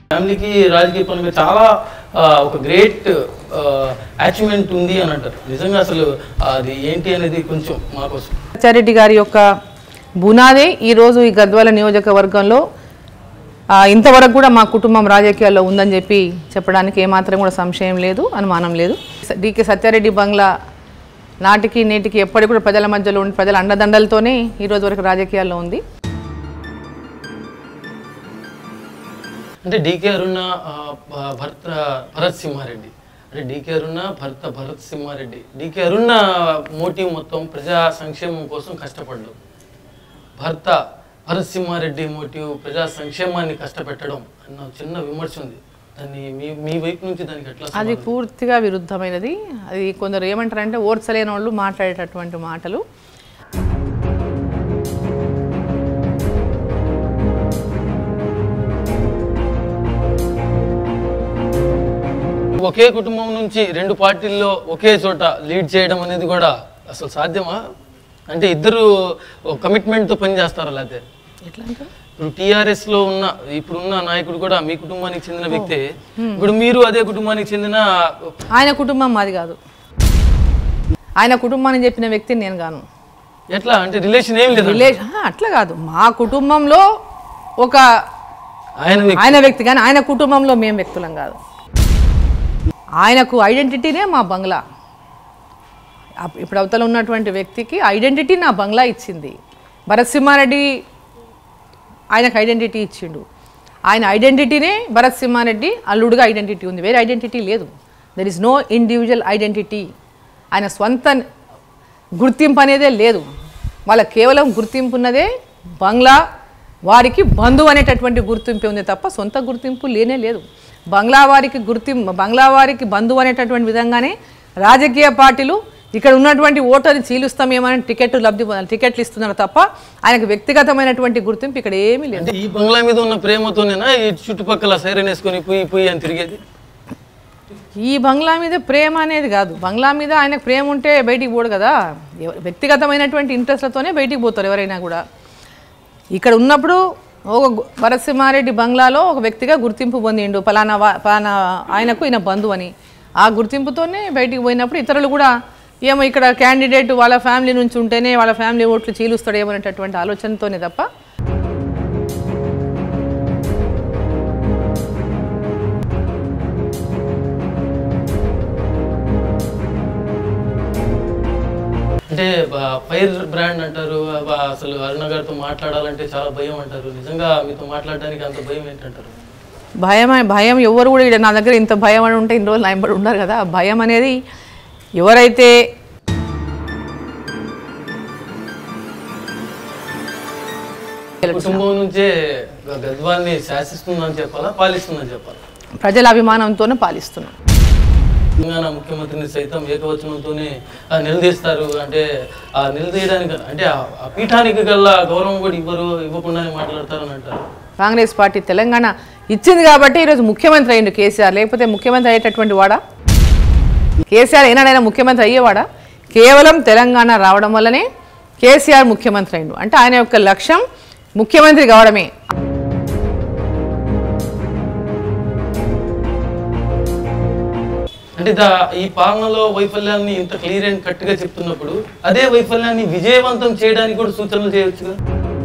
ఫ్యామిలీకి రాజకీయ పరంగా చాలా ఆ, ఒక గ్రేట్ అచీవ్మెంట్ ఉంది అని అంటారు నిజంగా అసలు అది ఏంటి అనేది కొంచెం మాకోసం చారెడ్డి గారి యొక్క బునాదే ఈరోజు ఈ గద్వాల నియోజకవర్గంలో ఆ, ఇంతవరకు కూడా మా కుటుంబం రాజకీయాల్లో ఉందని చెప్పి చెప్పడానికి ఏమాత్రం కూడా సంశయం లేదు అనుమానం లేదు డికే సత్యారెడ్డి బంగ్లా నాటికి నేటికి ఎప్పటికి కూడా ప్రజల మధ్యలో ఉండి ప్రజల అండదండలతోనే ఈ రోజు వరకు రాజకీయాల్లో ఉంది అంటే డీకే అరుణ ఆ, భ- భర్త భరత్ సింహారెడ్డి అంటే డీకే అరుణ భర్త భరత్ సింహారెడ్డి డీకే అరుణ మోటివ్ మొత్తం ప్రజా సంక్షేమం కోసం కష్టపడ్డం భర్త భరత్ సింహారెడ్డి మోటివ్ ప్రజా సంక్షేమాన్ని కష్టపెట్టడం అన్న చిన్న విమర్శ ఉంది దాన్ని మీ మీ వైపు నుంచి దానికి ఎట్లా అది పూర్తిగా విరుద్ధమైనది అది కొందరు ఏమంటారంటే ఓర్చలేని వాళ్ళు మాట్లాడేటటువంటి మాటలు ఒకే కుటుంబం నుంచి రెండు పార్టీల్లో ఒకే చోట లీడ్ చేయడం అనేది కూడా అసలు సాధ్యమా అంటే ఇద్దరు కమిట్మెంట్తో పనిచేస్తారా లేకపోతే ఎట్లా అంటారు ఇప్పుడు టీఆర్ఎస్ లో ఉన్న ఇప్పుడున్న నాయకుడు కూడా మీ కుటుంబానికి చెందిన వ్యక్తే ఇప్పుడు మీరు అదే కుటుంబానికి చెందిన ఆయన కుటుంబం మాది కాదు ఆయన కుటుంబాన్ని చెప్పిన వ్యక్తిని నేను గాను ఎట్లా అంటే రిలేషన్ ఏం లేదు రిలేషన్ అట్లా కాదు మా కుటుంబంలో ఒక ఆయన వ్యక్తి ఆయన వ్యక్తి కానీ ఆయన కుటుంబంలో మేము వ్యక్తులం కాదు ఆయనకు ఐడెంటిటీనే మా బంగ్లా అప్- ఇప్పుడు అవతల ఉన్నటువంటి వ్యక్తికి ఐడెంటిటీ నా బంగ్లా ఇచ్చింది భరత్ సింహారెడ్డి ఆయనకు ఐడెంటిటీ ఇచ్చిండు ఆయన ఐడెంటిటీనే భరత్ సింహారెడ్డి అల్లుడుగా ఐడెంటిటీ ఉంది వేరే ఐడెంటిటీ లేదు there is no individual identity ఆయన స్వంత గుర్తింపు అనేదే లేదు వాళ్ళ కేవలం గుర్తింపు ఉన్నదే బంగ్లా వారికి బంధువు అనేటటువంటి గుర్తింపు ఉంది తప్ప సొంత గుర్తింపు లేనే లేదు బంగ్లా వారికి గుర్తింపు బంగ్లా వారికి బంధువు అనేటటువంటి విధంగానే రాజకీయ పార్టీలు ఇక్కడ ఉన్నటువంటి ఓటర్ని చీలుస్తామేమని టికెట్ లబ్ధి పొందాలి టికెట్లు ఇస్తున్నారు తప్ప ఆయనకు వ్యక్తిగతమైనటువంటి గుర్తింపు ఇక్కడ ఏమీ లేదు అంటే ఈ బంగ్లా మీద ఉన్న ప్రేమతోనేనా ఈ చుట్టుపక్కల సైరన్ వేసుకొని పోయి పోయి అని తిరిగేది ఈ బంగ్లా మీద ప్రేమ అనేది కాదు బంగ్లా మీద ఆయనకు ప్రేమ ఉంటే బయటికి పోడు కదా ఎవ- వ్యక్తిగతమైనటువంటి ఇంట్రెస్ట్లతోనే బయటికి పోతారు ఎవరైనా కూడా ఇక్కడ ఉన్నప్పుడు ఒక గు- భరత్ సింహారెడ్డి బంగ్లాలో ఒక వ్యక్తిగా గుర్తింపు పొందిండు ఫలానా వా- ఫలానా ఆయనకు ఈయన బంధువు అని ఆ గుర్తింపుతోనే బయటికి పోయినప్పుడు ఇతరులు కూడా ఏమో ఇక్కడ క్యాండిడేట్ వాళ్ళ ఫ్యామిలీ నుంచి ఉంటేనే వాళ్ళ ఫ్యామిలీ ఓట్లు చీలుస్తాడేమో అనేటటువంటి ఆలోచనతోనే తప్ప అంటే బ- ఫైర్ బ్రాండ్ అంటారు అబ్బా అసలు అరుణ గారితో మాట్లాడాలంటే చాలా భయం అంటారు నిజంగా మీతో మాట్లాడడానికి అంత భయం ఏంటంటారు భయం భయం ఎవరు కూడా ఈడ నా దగ్గర ఇంత భయం అని ఉంటే ఇన్ని రోజులు నయంబడి ఉన్నారు కదా ఆ భయం అనేది ఎవరైతే కుటుంబం నుంచే గ- గద్వాన్ని శాసిస్తుందని చెప్పాలా పాలిస్తుందని చెప్పాలా ప్రజల అభిమానంతోనే పాలిస్తున్నాం తెలంగాణ ముఖ్యమంత్రిని సైతం ఏకవచనంతోనే ఆ, నిలదీస్తారు అంటే ఆ నిలదీయడానికి అంటే ఆ ఆ పీఠానికి గల గౌరవం కూడా ఇవ్వరు ఇవ్వకుండానే మాట్లాడతారని అంటారు కాంగ్రెస్ పార్టీ తెలంగాణ ఇచ్చింది కాబట్టి ఈరోజు ముఖ్యమంత్రి అయ్యిండు కేసీఆర్ లేకపోతే ముఖ్యమంత్రి అయ్యేటటువంటి వాడా కేసీఆర్ ఏనాడైనా ముఖ్యమంత్రి అయ్యేవాడా కేవలం తెలంగాణ రావడం వల్లనే కేసీఆర్ ముఖ్యమంత్రి అయిండు అంటే ఆయన యొక్క లక్ష్యం ముఖ్యమంత్రి కావడమే అంటే దా- ఈ పాలనలో వైఫల్యాన్ని ఇంత క్లియర్ అండ్ కట్ గా చెప్తున్నప్పుడు అదే వైఫల్యాన్ని విజయవంతం చేయడానికి కూడా సూచనలు చేయొచ్చు కదా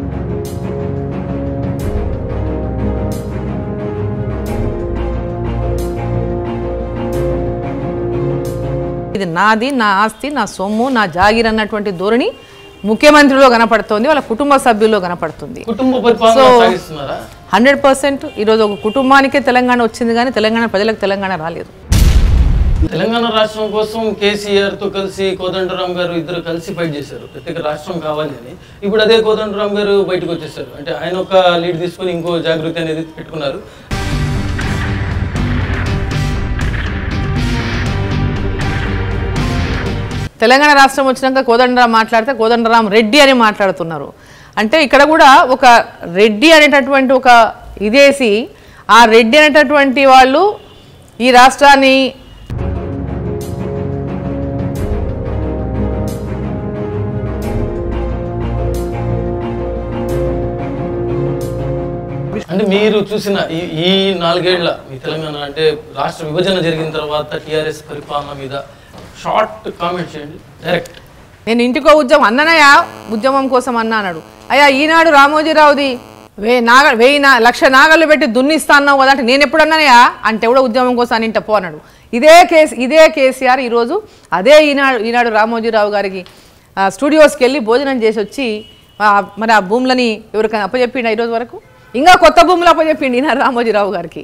ఇది నాది నా ఆస్తి నా సొమ్ము నా జాగిర్ అన్నటువంటి ధోరణి ముఖ్యమంత్రిలో కనపడుతోంది వాళ్ళ కుటుంబ సభ్యుల్లో కనపడుతుంది కుటుంబ పరిపాలన సాగిస్తున్నారా హండ్రెడ్ పర్సెంట్ ఈరోజు ఒక కుటుంబానికే తెలంగాణ వచ్చింది కానీ తెలంగాణ ప్రజలకు తెలంగాణ రాలేదు తెలంగాణ రాష్ట్రం కోసం కేసీఆర్ తో కలిసి కోదండరాం గారు ఇద్దరు కలిసి ఫైట్ చేశారు ప్రత్యేక రాష్ట్రం కావాలి అని ఇప్పుడు అదే కోదండరాం గారు బయటకు వచ్చేసారు అంటే ఆయన ఒక లీడ్ తీసుకొని ఇంకో జాగృతి అనేది పెట్టుకున్నారు తెలంగాణ రాష్ట్రం వచ్చినాక కోదండరాం మాట్లాడితే కోదండరాం రెడ్డి అని మాట్లాడుతున్నారు అంటే ఇక్కడ కూడా ఒక రెడ్డి అనేటటువంటి ఒక ఇదేసి ఆ రెడ్డి అనేటటువంటి వాళ్ళు ఈ రాష్ట్రాన్ని అంటే మీరు చూసిన ఈ ఈ నాలుగేళ్ల మీ తెలంగాణ అంటే రాష్ట్ర విభజన జరిగిన తర్వాత టీఆర్ఎస్ పరిపాలన మీద షార్ట్ కామెంట్ చేయండి డైరెక్ట్ నేను ఇంటికో ఉద్యమం అన్ననయ్యా ఉద్యమం కోసం అన్నా అన్నాడు అయ్యా ఈనాడు రామోజీరావుది వే నాగ వెయ్యి నా లక్ష నాగళ్ళు పెట్టి దున్నిస్తా అన్నావు కదా అంటే నేను ఎప్పుడు అన్నానయ్యా అంటే కూడా ఉద్యమం కోసం అని ఇంట పో అన్నాడు ఇదే కేసు ఇదే కేసీఆర్ ఈరోజు అదే ఈనాడు ఈనాడు రామోజీరావు గారికి ఆ, స్టూడియోస్కి వెళ్ళి భోజనం చేసి వచ్చి ఆ, మరి ఆ భూములని ఎవరికైనా అప్పచెప్పిండు ఈరోజు వరకు ఇంకా కొత్త భూములు అప్పచెప్పిండు ఈనాడు రామోజీరావు గారికి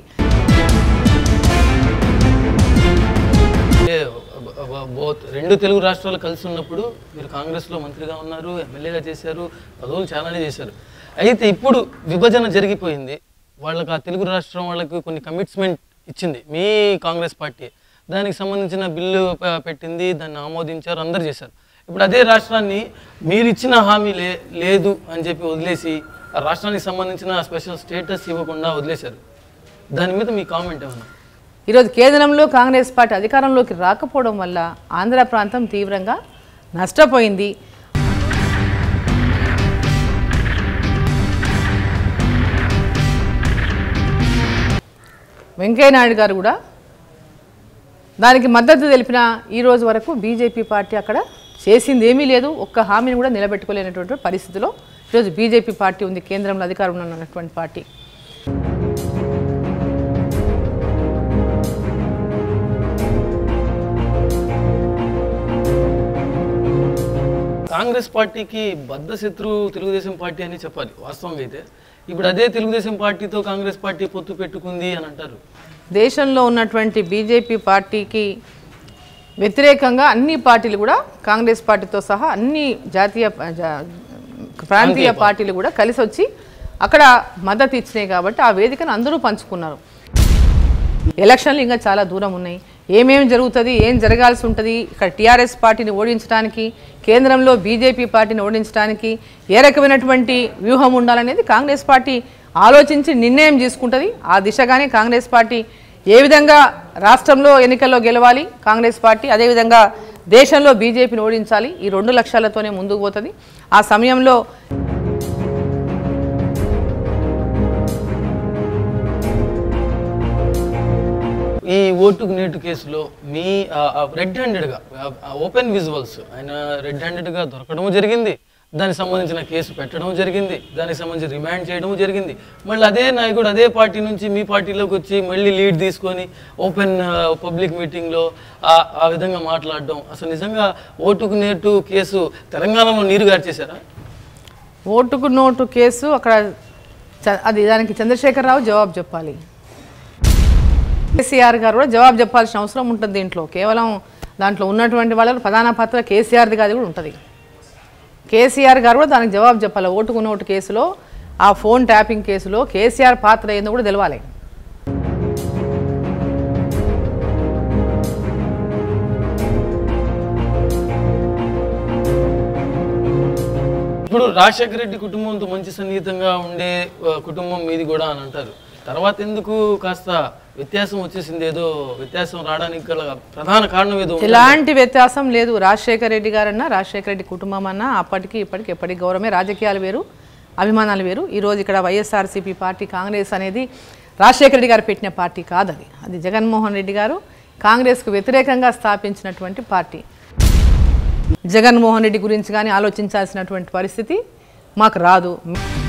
అంటే బోత్ రెండు తెలుగు రాష్ట్రాలు కలిసి ఉన్నప్పుడు మీరు కాంగ్రెస్లో మంత్రిగా ఉన్నారు ఎమ్మెల్యేగా చేశారు పదవులు చాలానే చేశారు అయితే ఇప్పుడు విభజన జరిగిపోయింది వాళ్ళకి ఆ తెలుగు రాష్ట్రం వాళ్ళకి కొన్ని కమిట్స్మెంట్ ఇచ్చింది మీ కాంగ్రెస్ పార్టీ దానికి సంబంధించిన బిల్లు ప- పెట్టింది దాన్ని ఆమోదించారు అందరు చేశారు ఇప్పుడు అదే రాష్ట్రాన్ని మీరు ఇచ్చిన హామీ లే లేదు అని చెప్పి వదిలేసి ఆ రాష్ట్రానికి సంబంధించిన స్పెషల్ స్టేటస్ ఇవ్వకుండా వదిలేశారు దాని మీద మీ కామెంట్ ఏమన్నా ఈరోజు కేంద్రంలో కాంగ్రెస్ పార్టీ అధికారంలోకి రాకపోవడం వల్ల ఆంధ్ర ప్రాంతం తీవ్రంగా నష్టపోయింది వెంకయ్యనాయుడు గారు కూడా దానికి మద్దతు తెలిపిన ఈ రోజు వరకు బీజేపీ పార్టీ అక్కడ చేసింది ఏమీ లేదు ఒక్క హామీని కూడా నిలబెట్టుకోలేనటువంటి పరిస్థితిలో ఈరోజు బీజేపీ పార్టీ ఉంది కేంద్రంలో అధికారంలో ఉన్నటువంటి పార్టీ కాంగ్రెస్ పార్టీకి బద్ధ శత్రువు తెలుగుదేశం పార్టీ అని చెప్పాలి వాస్తవంగా అయితే ఇప్పుడు అదే తెలుగుదేశం పార్టీతో కాంగ్రెస్ పార్టీ పొత్తు పెట్టుకుంది అని అంటారు దేశంలో ఉన్నటువంటి బీజేపీ పార్టీకి వ్యతిరేకంగా అన్ని పార్టీలు కూడా కాంగ్రెస్ పార్టీతో సహా అన్ని జాతీయ జా- ప్రాంతీయ పార్టీలు కూడా కలిసి వచ్చి అక్కడ మద్దతు ఇచ్చినాయి కాబట్టి ఆ వేదికను అందరూ పంచుకున్నారు ఎలక్షన్లు ఇంకా చాలా దూరం ఉన్నాయి ఏమేమి జరుగుతుంది ఏం జరగాల్సి ఉంటుంది ఇక్కడ టీఆర్ఎస్ పార్టీని ఓడించడానికి కేంద్రంలో బీజేపీ పార్టీని ఓడించడానికి ఏ రకమైనటువంటి వ్యూహం ఉండాలనేది కాంగ్రెస్ పార్టీ ఆలోచించి నిర్ణయం తీసుకుంటుంది ఆ దిశగానే కాంగ్రెస్ పార్టీ ఏ విధంగా రాష్ట్రంలో ఎన్నికల్లో గెలవాలి కాంగ్రెస్ పార్టీ అదేవిధంగా దేశంలో బీజేపీని ఓడించాలి ఈ రెండు లక్ష్యాలతోనే ముందుకు పోతుంది ఆ సమయంలో ఈ ఓటుకు నేటు కేసులో మీ రెడ్ హ్యాండెడ్గా ఓపెన్ విజువల్స్ ఆయన రెడ్ హ్యాండెడ్గా దొరకడం జరిగింది దానికి సంబంధించిన కేసు పెట్టడం జరిగింది దానికి సంబంధించి రిమాండ్ చేయడం జరిగింది మళ్ళీ అదే నాయకుడు అదే పార్టీ నుంచి మీ పార్టీలోకి వచ్చి మళ్ళీ లీడ్ తీసుకొని ఓపెన్ పబ్లిక్ మీటింగ్లో ఆ విధంగా మాట్లాడడం అసలు నిజంగా ఓటుకు నేటు కేసు తెలంగాణలో నీరు గార్చేశారా ఓటుకు నోటు కేసు అక్కడ చ- అది దానికి చంద్రశేఖరరావు జవాబు చెప్పాలి కేసీఆర్ గారు కూడా జవాబు చెప్పాల్సిన అవసరం ఉంటుంది దీంట్లో కేవలం దాంట్లో ఉన్నటువంటి వాళ్ళ ప్రధాన పాత్ర కేసీఆర్ది కాదు కూడా ఉంటుంది కేసీఆర్ గారు కూడా దానికి జవాబు చెప్పాలి ఓటుకు నోటు కేసులో ఆ ఫోన్ ట్యాపింగ్ కేసులో కేసీఆర్ పాత్ర ఏందో కూడా తెలవాలి ఇప్పుడు రాజశేఖర రెడ్డి కుటుంబంతో మంచి సన్నిహితంగా ఉండే ఆ, కుటుంబం మీది కూడా అని అంటారు తర్వాత ఎందుకు కాస్త వ్యత్యాసం వచ్చేసింది ఏదో వ్యత్యాసం రావడానికి గల ప్రధాన కారణం ఏదో ఉంది. ఎలాంటి వ్యత్యాసం లేదు రాజశేఖర రెడ్డి గారన్నా రాజశేఖర రెడ్డి కుటుంబం అన్నా అప్పటికి ఇప్పటికి ఎప్పటికి గౌరవమే రాజకీయాలు వేరు అభిమానాలు వేరు ఈరోజు ఇక్కడ వైఎస్ఆర్సీపీ పార్టీ కాంగ్రెస్ అనేది రాజశేఖర రెడ్డి గారు పెట్టిన పార్టీ కాదు అది అది జగన్మోహన్ రెడ్డి గారు కాంగ్రెస్కు వ్యతిరేకంగా స్థాపించినటువంటి పార్టీ జగన్మోహన్ రెడ్డి గురించి కానీ ఆలోచించాల్సినటువంటి పరిస్థితి మాకు రాదు